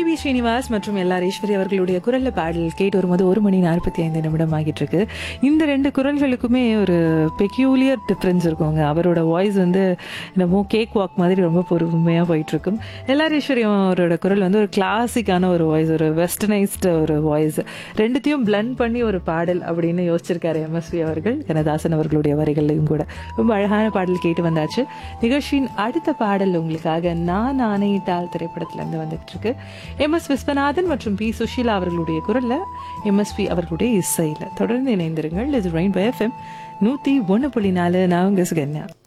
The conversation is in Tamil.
பி ஸ்ரீனிவாஸ் மற்றும் எல் ஆர் ஈஸ்வரி அவர்களுடைய குரல்ல பாடல் கேட்டு வரும்போது ஒரு மணி நாற்பத்தி ஐந்து நிமிடம் ஆகிட்டு இருக்கு இந்த ரெண்டு குரல்களுக்குமே ஒரு பெக்யூலியர் டிஃப்ரென்ஸ் இருக்குங்க அவரோட வாய்ஸ் வந்து என்னமோ கேக் வாக் மாதிரி ரொம்ப பொறுமையாக போயிட்டு இருக்கும் எல் ஆர் ஈஸ்வரி அவரோட குரல் வந்து ஒரு கிளாசிக்கான ஒரு வாய்ஸ் ஒரு வெஸ்டர்னைஸ்டு ஒரு வாய்ஸ் ரெண்டுத்தையும் பிளண்ட் பண்ணி ஒரு பாடல் அப்படின்னு யோசிச்சிருக்காரு எம்எஸ்வி அவர்கள் கனதாசன் அவர்களுடைய வரிகளையும் கூட ரொம்ப அழகான பாடல் கேட்டு வந்தாச்சு நிகழ்ச்சியின் அடுத்த பாடல் உங்களுக்காக நான் ஆணையிட்டால் திரைப்படத்துல இருந்து வந்துட்டு இருக்கு எம் எஸ் விஸ்வநாதன் மற்றும் பி சுஷீலா அவர்களுடைய குரல்ல எம்எஸ்பி அவர்களுடைய இசையில தொடர்ந்து இணைந்திருங்கள் இது ரெயின் பை எஃப்எம் நூத்தி ஒன்று புள்ளி நாலு நான் உங்க சுகன்யா